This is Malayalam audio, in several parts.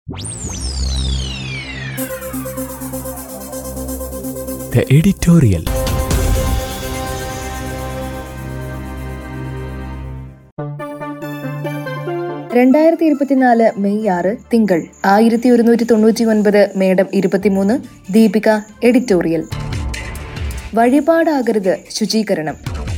The editorial. രണ്ടായിരത്തി ഇരുപത്തിനാല് മെയ് ആറ് തിങ്കൾ ആയിരത്തി ഒരുന്നൂറ്റി തൊണ്ണൂറ്റി ഒൻപത് മേഡം ഇരുപത്തിമൂന്ന് ദീപിക എഡിറ്റോറിയൽ വഴിപാടാകരുത് ശുചീകരണം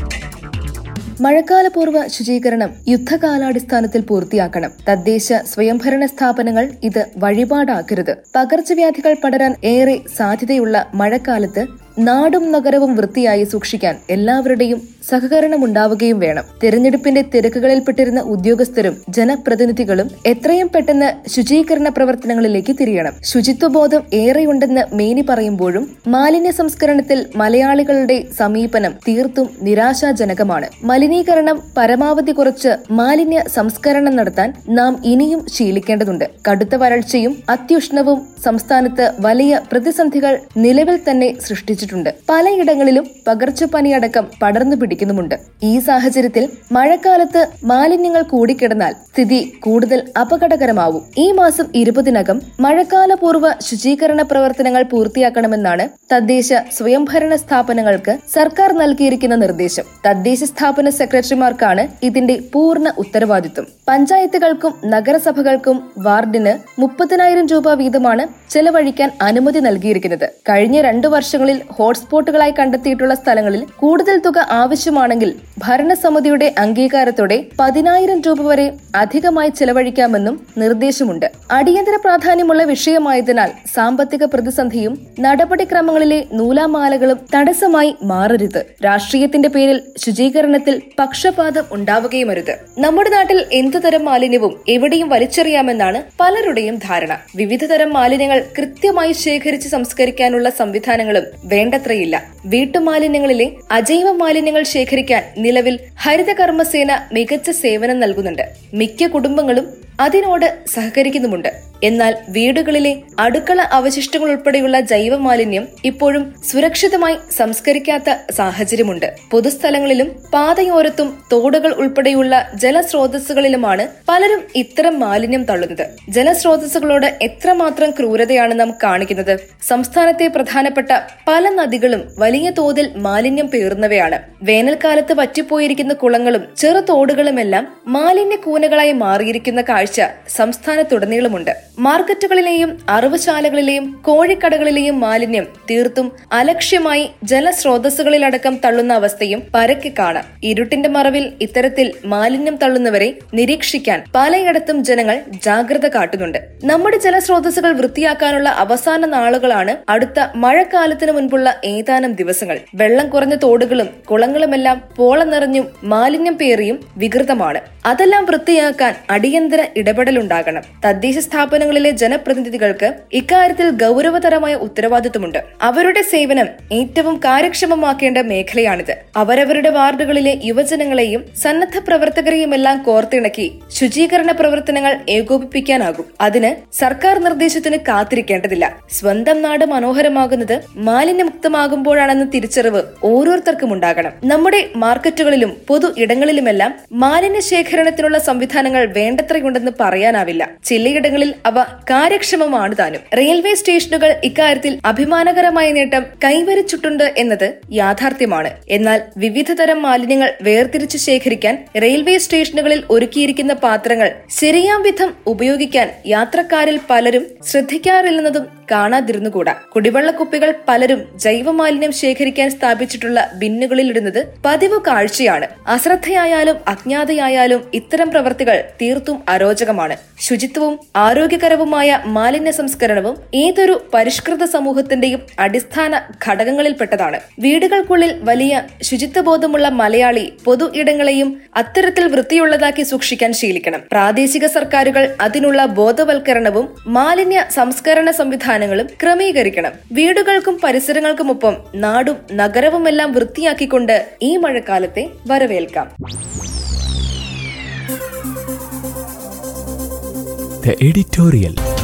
മഴക്കാലപൂർവ്വ ശുചീകരണം യുദ്ധകാലാടിസ്ഥാനത്തിൽ പൂർത്തിയാക്കണം തദ്ദേശ സ്വയംഭരണ സ്ഥാപനങ്ങൾ ഇത് വഴിപാടാക്കരുത് പകർച്ചവ്യാധികൾ പടരാൻ ഏറെ സാധ്യതയുള്ള മഴക്കാലത്ത് നാടും നഗരവും വൃത്തിയായി സൂക്ഷിക്കാൻ എല്ലാവരുടെയും സഹകരണമുണ്ടാവുകയും വേണം തെരഞ്ഞെടുപ്പിന്റെ തിരക്കുകളിൽപ്പെട്ടിരുന്ന ഉദ്യോഗസ്ഥരും ജനപ്രതിനിധികളും എത്രയും പെട്ടെന്ന് ശുചീകരണ പ്രവർത്തനങ്ങളിലേക്ക് തിരിയണം ശുചിത്വബോധം ഏറെയുണ്ടെന്ന് മേനി പറയുമ്പോഴും മാലിന്യ സംസ്കരണത്തിൽ മലയാളികളുടെ സമീപനം തീർത്തും നിരാശാജനകമാണ് മലിനീകരണം പരമാവധി കുറച്ച് മാലിന്യ സംസ്കരണം നടത്താൻ നാം ഇനിയും ശീലിക്കേണ്ടതുണ്ട് കടുത്ത വരൾച്ചയും അത്യുഷ്ണവും സംസ്ഥാനത്ത് വലിയ പ്രതിസന്ധികൾ നിലവിൽ തന്നെ സൃഷ്ടിച്ചിട്ടുണ്ട് പലയിടങ്ങളിലും പകർച്ചപ്പനി അടക്കം പടർന്നു പിടിക്കുന്നുമുണ്ട് ഈ സാഹചര്യത്തിൽ മഴക്കാലത്ത് മാലിന്യങ്ങൾ കൂടിക്കിടന്നാൽ സ്ഥിതി കൂടുതൽ അപകടകരമാവും ഈ മാസം ഇരുപതിനകം മഴക്കാലപൂർവ്വ ശുചീകരണ പ്രവർത്തനങ്ങൾ പൂർത്തിയാക്കണമെന്നാണ് തദ്ദേശ സ്വയംഭരണ സ്ഥാപനങ്ങൾക്ക് സർക്കാർ നൽകിയിരിക്കുന്ന നിർദ്ദേശം തദ്ദേശ സ്ഥാപന സെക്രട്ടറിമാർക്കാണ് ഇതിന്റെ പൂർണ്ണ ഉത്തരവാദിത്വം പഞ്ചായത്തുകൾക്കും നഗരസഭകൾക്കും വാർഡിന് മുപ്പതിനായിരം രൂപ വീതമാണ് ചെലവഴിക്കാൻ അനുമതി നൽകിയിരിക്കുന്നത് കഴിഞ്ഞ രണ്ടു വർഷങ്ങളിൽ ഹോട്ട്സ്പോട്ടുകളായി കണ്ടെത്തിയിട്ടുള്ള സ്ഥലങ്ങളിൽ കൂടുതൽ തുക ആവശ്യമാണെങ്കിൽ ഭരണസമിതിയുടെ അംഗീകാരത്തോടെ പതിനായിരം രൂപ വരെ അധികമായി ചെലവഴിക്കാമെന്നും നിർദ്ദേശമുണ്ട് അടിയന്തര പ്രാധാന്യമുള്ള വിഷയമായതിനാൽ സാമ്പത്തിക പ്രതിസന്ധിയും നടപടിക്രമങ്ങളിലെ നൂലാമാലകളും തടസ്സമായി മാറരുത് രാഷ്ട്രീയത്തിന്റെ പേരിൽ ശുചീകരണത്തിൽ പക്ഷപാതം ഉണ്ടാവുകയുമരുത് നമ്മുടെ നാട്ടിൽ എന്തു തരം മാലിന്യവും എവിടെയും വലിച്ചെറിയാമെന്നാണ് പലരുടെയും ധാരണ വിവിധ തരം മാലിന്യങ്ങൾ കൃത്യമായി ശേഖരിച്ച് സംസ്കരിക്കാനുള്ള സംവിധാനങ്ങളും വേണ്ടത്രയില്ല വീട്ടുമാലിന്യങ്ങളിലെ അജൈവ മാലിന്യങ്ങൾ ശേഖരിക്കാൻ നിലവിൽ ഹരിതകർമ്മസേന മികച്ച സേവനം നൽകുന്നുണ്ട് മിക്ക കുടുംബങ്ങളും അതിനോട് സഹകരിക്കുന്നുമുണ്ട് എന്നാൽ വീടുകളിലെ അടുക്കള അവശിഷ്ടങ്ങൾ ഉൾപ്പെടെയുള്ള ജൈവ മാലിന്യം ഇപ്പോഴും സുരക്ഷിതമായി സംസ്കരിക്കാത്ത സാഹചര്യമുണ്ട് പൊതുസ്ഥലങ്ങളിലും പാതയോരത്തും തോടുകൾ ഉൾപ്പെടെയുള്ള ജലസ്രോതസ്സുകളിലുമാണ് പലരും ഇത്തരം മാലിന്യം തള്ളുന്നത് ജലസ്രോതസ്സുകളോട് എത്രമാത്രം ക്രൂരതയാണ് നാം കാണിക്കുന്നത് സംസ്ഥാനത്തെ പ്രധാനപ്പെട്ട പല നദികളും വലിയ തോതിൽ മാലിന്യം പേറുന്നവയാണ് വേനൽക്കാലത്ത് വറ്റിപ്പോയിരിക്കുന്ന കുളങ്ങളും ചെറു തോടുകളുമെല്ലാം മാലിന്യ കൂനകളായി മാറിയിരിക്കുന്ന കാഴ്ച സംസ്ഥാനത്തുടനീളമുണ്ട് മാർക്കറ്റുകളിലെയും അറവുശാലകളിലെയും കോഴിക്കടകളിലെയും മാലിന്യം തീർത്തും അലക്ഷ്യമായി ജലസ്രോതസ്സുകളിലടക്കം തള്ളുന്ന അവസ്ഥയും പരക്കെ കാണാം ഇരുട്ടിന്റെ മറവിൽ ഇത്തരത്തിൽ മാലിന്യം തള്ളുന്നവരെ നിരീക്ഷിക്കാൻ പലയിടത്തും ജനങ്ങൾ ജാഗ്രത കാട്ടുന്നുണ്ട് നമ്മുടെ ജലസ്രോതസ്സുകൾ വൃത്തിയാക്കാനുള്ള അവസാന നാളുകളാണ് അടുത്ത മഴക്കാലത്തിന് മുൻപുള്ള ഏതാനും ദിവസങ്ങൾ വെള്ളം കുറഞ്ഞ തോടുകളും കുളങ്ങളുമെല്ലാം പോളം നിറഞ്ഞും മാലിന്യം പേറിയും വികൃതമാണ് അതെല്ലാം വൃത്തിയാക്കാൻ അടിയന്തര ഇടപെടലുണ്ടാകണം തദ്ദേശ സ്ഥാപനങ്ങളിലെ ജനപ്രതിനിധികൾക്ക് ഇക്കാര്യത്തിൽ ഗൗരവതരമായ ഉത്തരവാദിത്വമുണ്ട് അവരുടെ സേവനം ഏറ്റവും കാര്യക്ഷമമാക്കേണ്ട മേഖലയാണിത് അവരവരുടെ വാർഡുകളിലെ യുവജനങ്ങളെയും സന്നദ്ധ പ്രവർത്തകരെയുമെല്ലാം കോർത്തിണക്കി ശുചീകരണ പ്രവർത്തനങ്ങൾ ഏകോപിപ്പിക്കാനാകും അതിന് സർക്കാർ നിർദ്ദേശത്തിന് കാത്തിരിക്കേണ്ടതില്ല സ്വന്തം നാട് മനോഹരമാകുന്നത് മാലിന്യമുക്തമാകുമ്പോഴാണെന്ന തിരിച്ചറിവ് ഓരോരുത്തർക്കും ഉണ്ടാകണം നമ്മുടെ മാർക്കറ്റുകളിലും പൊതു ഇടങ്ങളിലുമെല്ലാം മാലിന്യ ശേഖരണത്തിനുള്ള സംവിധാനങ്ങൾ വേണ്ടത്രയുണ്ടെന്ന് പറയാനാവില്ല ചിലയിടങ്ങളിൽ അവ കാര്യക്ഷമമാണ് താനും റെയിൽവേ സ്റ്റേഷനുകൾ ഇക്കാര്യത്തിൽ അഭിമാനകരമായ നേട്ടം കൈവരിച്ചിട്ടുണ്ട് എന്നത് യാഥാർത്ഥ്യമാണ് എന്നാൽ വിവിധ തരം മാലിന്യങ്ങൾ വേർതിരിച്ച് ശേഖരിക്കാൻ റെയിൽവേ സ്റ്റേഷനുകളിൽ ഒരുക്കിയിരിക്കുന്ന പാത്രങ്ങൾ ശരിയാം വിധം ഉപയോഗിക്കാൻ യാത്രക്കാരിൽ പലരും ശ്രദ്ധിക്കാറില്ലെന്നതും കാണാതിരുന്നുകൂടാ കുടിവെള്ളക്കുപ്പികൾ പലരും ജൈവമാലിന്യം ശേഖരിക്കാൻ സ്ഥാപിച്ചിട്ടുള്ള ബിന്നുകളിൽ ഇടുന്നത് പതിവ് കാഴ്ചയാണ് അശ്രദ്ധയായാലും അജ്ഞാതയായാലും ഇത്തരം പ്രവർത്തികൾ തീർത്തും അരോചകമാണ് ശുചിത്വവും ആരോഗ്യകരവുമായ മാലിന്യ സംസ്കരണവും ഏതൊരു പരിഷ്കൃത സമൂഹത്തിന്റെയും അടിസ്ഥാന ഘടകങ്ങളിൽപ്പെട്ടതാണ് വീടുകൾക്കുള്ളിൽ വലിയ ശുചിത്വബോധമുള്ള മലയാളി പൊതു ഇടങ്ങളെയും അത്തരത്തിൽ വൃത്തിയുള്ളതാക്കി സൂക്ഷിക്കാൻ ശീലിക്കണം പ്രാദേശിക സർക്കാരുകൾ അതിനുള്ള ബോധവൽക്കരണവും മാലിന്യ സംസ്കരണ സംവിധാനങ്ങളും ക്രമീകരിക്കണം വീടുകൾക്കും പരിസരങ്ങൾക്കുമൊപ്പം നാടും നഗരവുമെല്ലാം വൃത്തിയാക്കിക്കൊണ്ട് ഈ മഴക്കാലത്തെ വരവേൽക്കാം The editorial.